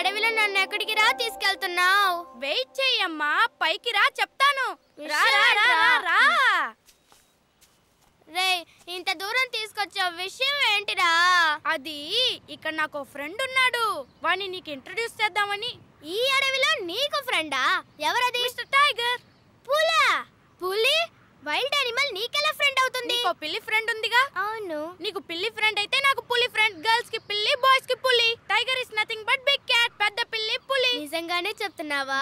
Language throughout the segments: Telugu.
అడవిలో నన్ను ఎక్కడికి రా తీసుకెళ్తున్నావు వెయిట్ చెయ్యమ్మా పైకి రా చెప్తాను రా రా రా రా రా రే ఇంత దూరం తీసుకొచ్చావు విషయం ఏంటిరా అది ఇక్కడ నాకు ఫ్రెండ్ ఉన్నాడు వాణ్ణి నీకు ఇంట్రడ్యూస్ చేద్దామని ఈ అడవిలో నీకు ఫ్రెండా ఎవరది మిస్టర్ టైగర్ పులా పులి వైల్డ్ యానిమల్ నీకెలా ఫ్రెండ్ అవుతుంది నీకు పిల్లి ఫ్రెండ్ ఉందిగా అవును నీకు పిల్లి ఫ్రెండ్ అయితే నాకు పులి ఫ్రెండ్ గర్ల్స్ కి పిల్లి బాయ్స్ కి పులి tiger is nothing but big cat పెద్ద పిల్లి పులి నిజంగానే చెప్తున్నావా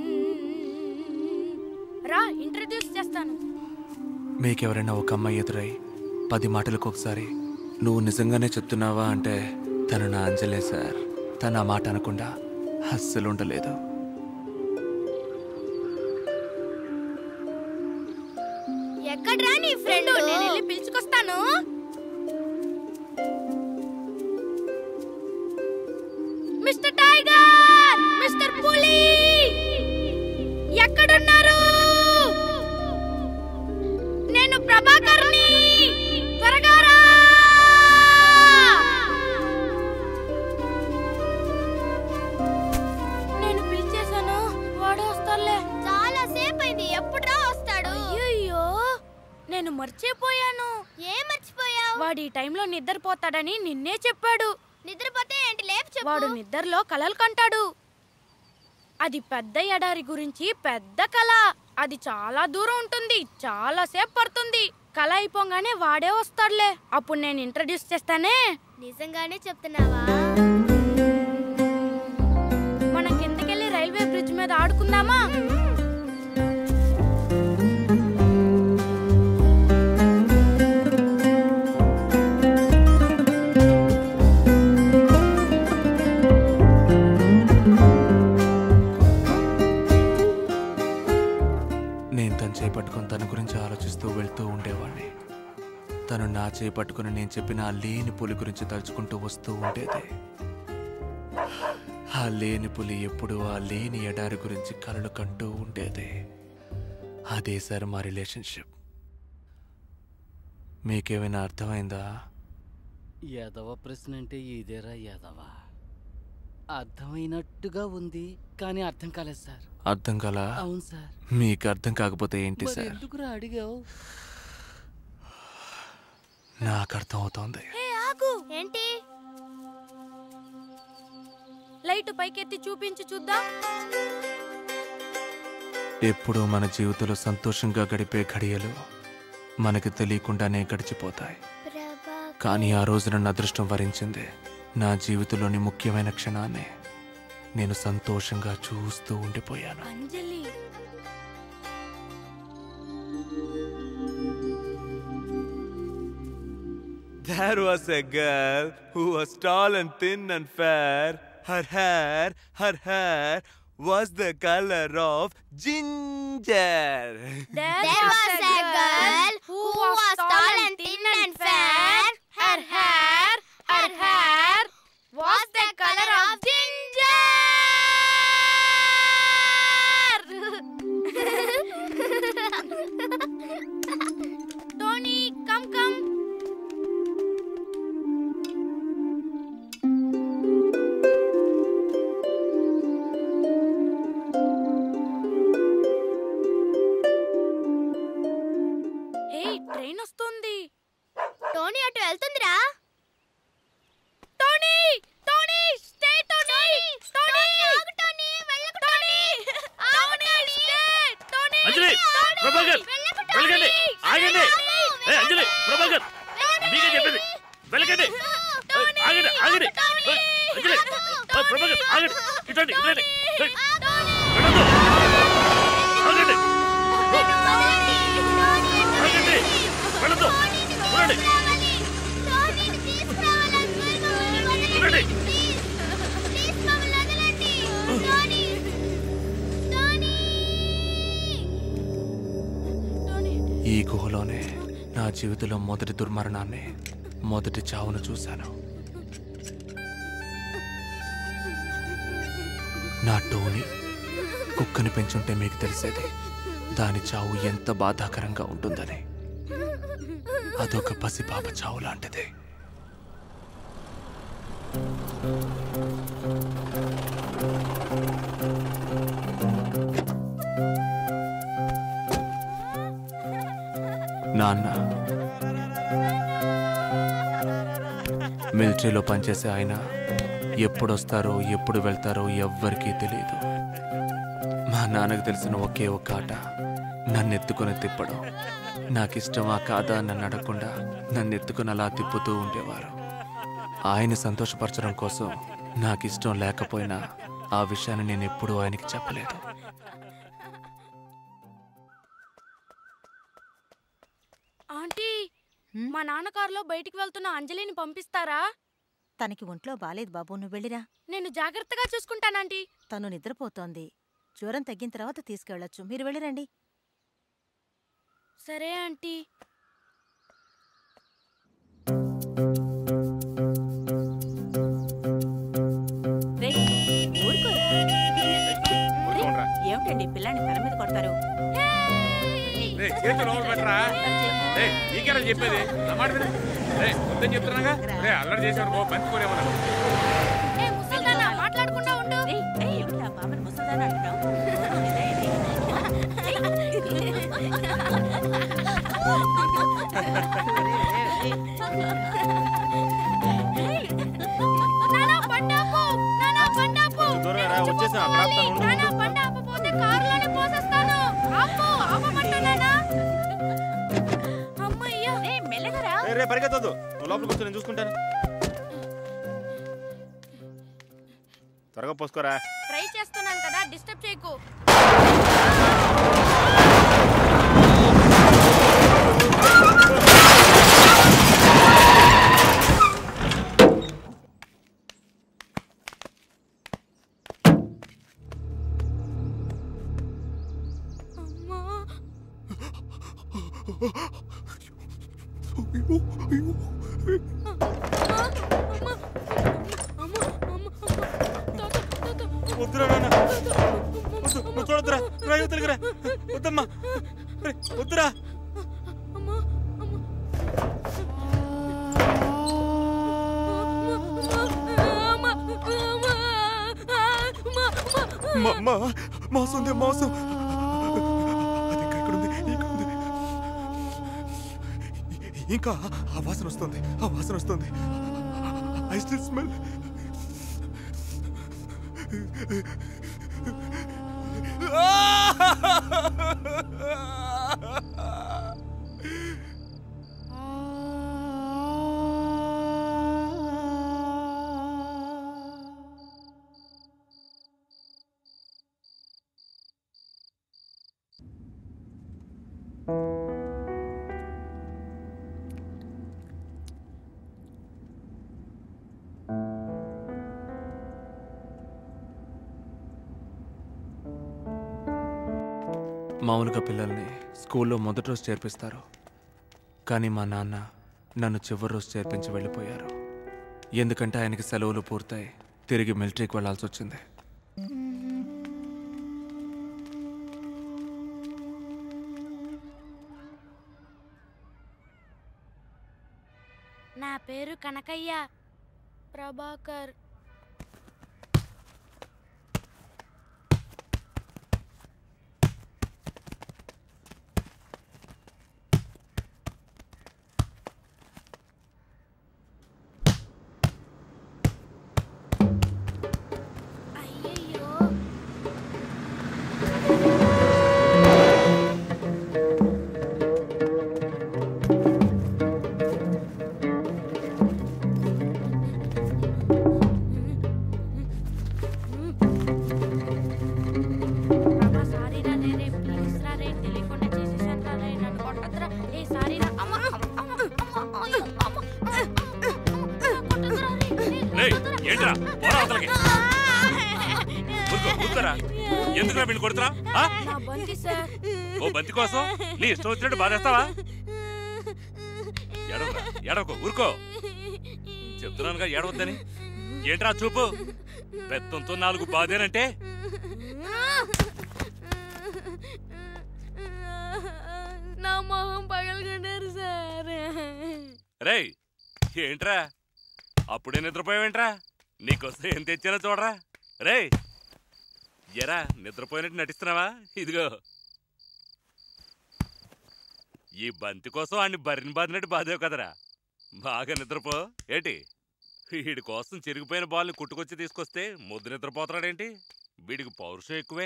రా ఇంట్రడ్యూస్ చేస్తాను మీకెవరైనా ఒక అమ్మాయి ఎదురై పది మాటలకు ఒకసారి నువ్వు నిజంగానే చెప్తున్నావా అంటే తను నా అంజలే సార్ తను ఆ మాట అనకుండా అస్సలు ఉండలేదు ఎక్కడ్రా నీ ఫ్రెండ్ ఫ్రెండ్ నేను వెళ్ళి పిలుచుకొస్తాను మిస్టర్ టైగర్ మిస్టర్ పులి ఎక్కడున్నారు నేను ప్రభాకర్ని త్వరగా రా నేను పిలిచేశాను వాడు వస్తాడులే చాలా సేపు అయింది ఎప్పుడురా వస్తాడు అయ్యో నేను మర్చిపోయాను ఏం మర్చిపోయావు వాడు ఈ టైంలో నిద్రపోతాడని నిన్నే చెప్పాడు నిద్రపోతే ఏంటి లేపు చెప్పు వాడు నిద్రలో కలలు కంటాడు అది పెద్ద ఎడారి గురించి పెద్ద కళ అది చాలా దూరం ఉంటుంది చాలా సేపు పడుతుంది కళ అయిపోగానే వాడే వస్తాడులే అప్పుడు నేను ఇంట్రడ్యూస్ చేస్తానే నిజంగానే చెప్తున్నావా మనం కిందకెళ్ళి రైల్వే బ్రిడ్జ్ మీద ఆడుకుందామా నేను తను చేపట్టుకొని తన గురించి ఆలోచిస్తూ వెళ్తూ ఉండేవాడిని తను నా చేపట్టుకుని నేను చెప్పిన ఆ లేని పులి గురించి తలుచుకుంటూ వస్తూ ఉండేది ఆ లేని పులి ఎప్పుడు ఆ లేని ఎడారి గురించి కలలు కంటూ ఉండేది అదే సార్ మా రిలేషన్షిప్ మీకేమైనా అర్థమైందా యాదవ ప్రశ్న అంటే ఇదేరా యాదవ అర్థమైనట్టుగా ఉంది కానీ అర్థం కాలేదు సార్ అర్థం కలా అవును సార్ మీకు అర్థం కాకపోతే ఏంటి మరి సార్ ఎందుకురా అడిగావు నాకు అర్థం అవుతోంది ఏ ఆగు ఏంటి లైట్ పైకెత్తి చూపించి చూద్దాం ఎప్పుడూ మన జీవితంలో సంతోషంగా గడిపే ఘడియలు మనకి తెలియకుండానే గడిచిపోతాయి ప్రభా కానీ ఆ రోజు నన్ను అదృష్టం వరించింది నా జీవితంలోని ముఖ్యమైన క్షణాన్ని నేను సంతోషంగా చూస్తూ ఉండిపోయాను Anjali There was a girl who was tall and thin and fair. Her hair, her hair was the color of ginger. There, There was a girl who was tall and thin and fair. Her hair, her hair was the color of ginger. Tony, come, come. Hey train వస్తుంది టోనీ అటు వెళ్తుందిరా Tony Tony stay Tony Tony ఆగు టోనీ వెళ్ళకు Tony Tony stay Tony Anjali Prabhakar వెళ్ళకండి ఆగండి ఏ అంజలి ప్రభాకర్ మీకే చెప్పింది వెళ్ళకండి ఏ, ఆగండి ఆగండి ఏ, అంజలి ఏ, ప్రభాకర్ ఆగండి ఇటండి ఇటండి ఏ, వెళ్ళొద్దు. ఆగండి ఓ, ఆగండి వెళ్ళొద్దు ఉండండి ఉండండి ఈ గుహలోనే నా జీవితంలో మొదటి దుర్మరణాన్ని మొదటి చావును చూశాను నా టోనీ కుక్కని పెంచుంటే మీకు తెలిసేది దాని చావు ఎంత బాధాకరంగా ఉంటుందని అదొక పసిపాప చావు లాంటిది మిలిటరీలో పనిచేసే ఆయన ఎప్పుడు వస్తారో ఎప్పుడు వెళ్తారో ఎవ్వరికీ తెలియదు మా నాన్నకు తెలిసిన ఒకే ఒక్క ఆట నన్ను ఎత్తుకొని తిప్పడం నాకు ఇష్టమా కాదా అని నన్ను అడగకుండా నన్ను ఎత్తుకొని అలా తిప్పుతూ ఉండేవారు ఆయన్ని సంతోషపరచడం కోసం నాకు ఇష్టం లేకపోయినా ఆ విషయాన్ని నేను ఎప్పుడూ ఆయనకి చెప్పలేదు ఆంటీ హ్మ్? మా నాన్న కారులో బయటికి వెళ్తున్న అంజలిని పంపిస్తారా తనకి ఒంట్లో బాలేదు బాబు నువ్వు వెళ్ళిరా నేను జాగ్రత్తగా చూసుకుంటానంటీ తను నిద్రపోతోంది జ్వరం తగ్గిన తర్వాత తీసుకెళ్ళొచ్చు మీరు వెళ్ళిరండి సరే ఆంటీ ఏమిటండి పిల్లాన్ని తల మీద కొడతారు చేతులు లోపల పెట్టరా రే నీకేనా చెప్పేది నా మాట విను రే వద్దని చెప్తున్నాగా రే అల్లరి చేశారు ఓ పంచుకోలేమన్నా ఏ ముసల్దానా మాట్లాడకుండా ఉండు ఏయ్, ఏయ్, ఏమిటి ఆ బామ్మని ముసల్దానా అంటున్నావు? ఏయ్, నానా బండాపు నానా బండాపు దూరంగా రా, వచ్చేసాం, అక్కడ ఆపుతాను, ఉండు, నానా ఉండు. బండాపు పోతే కారులోనే పోసేస్తాను ఆపు ఆపమంటున్నానా అమ్మయ్యా ఏయ్, మెల్లగా రా. రే రే పరిగెత్తొద్దు నువ్వు లోపలికి వచ్చి నేను చూసుకుంటాను త్వరగా పోసుకోరా ట్రై చేస్తున్నాను కదా డిస్టర్బ్ చేయకు అమ్మా వద్దురా నాన్న వద్దు నువ్వు చూడొద్దురా రా యువతలకి రా వద్దమ్మా రే, వద్దురా మా మోసం ఉంది మోసం అది ఇంకా ఇక్కడ ఉంది ఇక్కడ ఉంది ఇంకా ఆ వాసన వస్తుంది ఆ వాసన వస్తుంది ఐ స్టిల్ స్మెల్ మామూలుగా పిల్లల్ని స్కూల్లో మొదటి రోజు చేర్పిస్తారు కానీ మా నాన్న నన్ను చివరి రోజు చేర్పించి వెళ్ళిపోయారు ఎందుకంటే ఆయనకి సెలవులు పూర్తయి తిరిగి మిలిటరీకి వెళ్ళాల్సి వచ్చింది నా పేరు కనకయ్య ప్రభాకర్ అయ్యయ్యో ప్రభా సారీ రా రే రే ప్లీజ్ రా రే తెలియకుండా చేసేసాను రా రే నన్ను కొట్టద్దురా ఏ సారీ రా అమ్మ అమ్మ అమ్మ అయ్యో, అమ్మ కొట్టద్దురా రే, రే, రేయ్ కొట్టద్దురా. ఏంట్రా పోరా అవతలకి ఊరుకో ఊరుకోరా ఎందుకురా వీళ్ళు కొడుతున్నా నా బంతి సార్ ఓ బంతి కోసం నీ ఇష్టం వచ్చినట్టు బాధేస్తావా ఎడవరా ఎడవకు ఊరుకో చెప్తున్నానుగా ఏడవద్దని ఏంట్రా చూపు పెత్తంతో నాలుగు బాధేనంటే నా మొహం పగలగొట్టారు సార్ రేయ్ ఏంట్రా అప్పుడే నిద్రపోయావేంట్రా నీకోసం ఏం తెచ్చానో చూడరా రేయ్ ఎరా నిద్రపోయినట్టు నటిస్తున్నావా ఇదిగో ఈ బంతి కోసం అన్ని బరిని బాదినట్టు బాధేవు కదరా బాగా నిద్రపో ఏంటి వీడి కోసం చిరిగిపోయిన బాల్ని కుట్టుకొచ్చి తీసుకొస్తే ముద్దు నిద్రపోతాడేంటి వీడికి పౌరుషం ఎక్కువే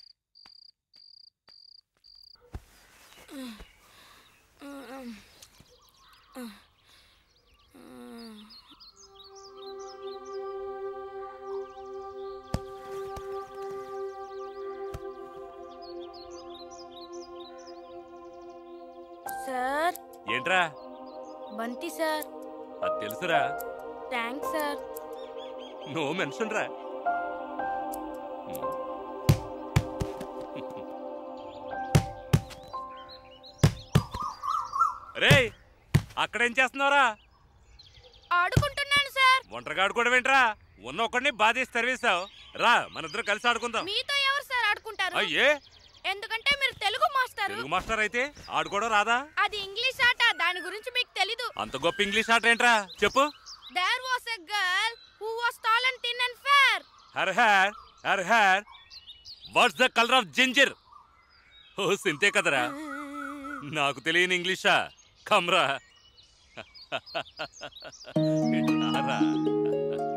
సార్ ఏంట్రా బంతి సార్ అది తెలుసురా థ్యాంక్స్ సార్ నో మెన్షన్ రా రే అక్కడేం చేస్తున్నావురా ఆడుకుంటున్నాను సార్ ఒంటరిగా ఆడుకోవడం ఏంట్రా ఉన్న ఒక్కడిని బాధేసి తెరవేశావు రా మనిద్దరం కలిసి ఆడుకుందాం మీతో ఎవరు సార్ ఆడుకుంటారు అయ్యే ఎందుకంటే మీరు తెలుగు మాస్టారు తెలుగు మాస్టర్ అయితే ఆడుకోవడం రాదా అది ఇంగ్లీష్ ఆట దాని గురించి మీకు తెలీదు అంత గొప్ప ఇంగ్లీష్ ఆట ఏంట్రా చెప్పు there was a girl who was tall and thin and fair her hair her hair what's the colour of ginger ఓ సింతే కదరా నాకు తెలియని ఇంగ్లీషా కమ్రా ఇటు రారా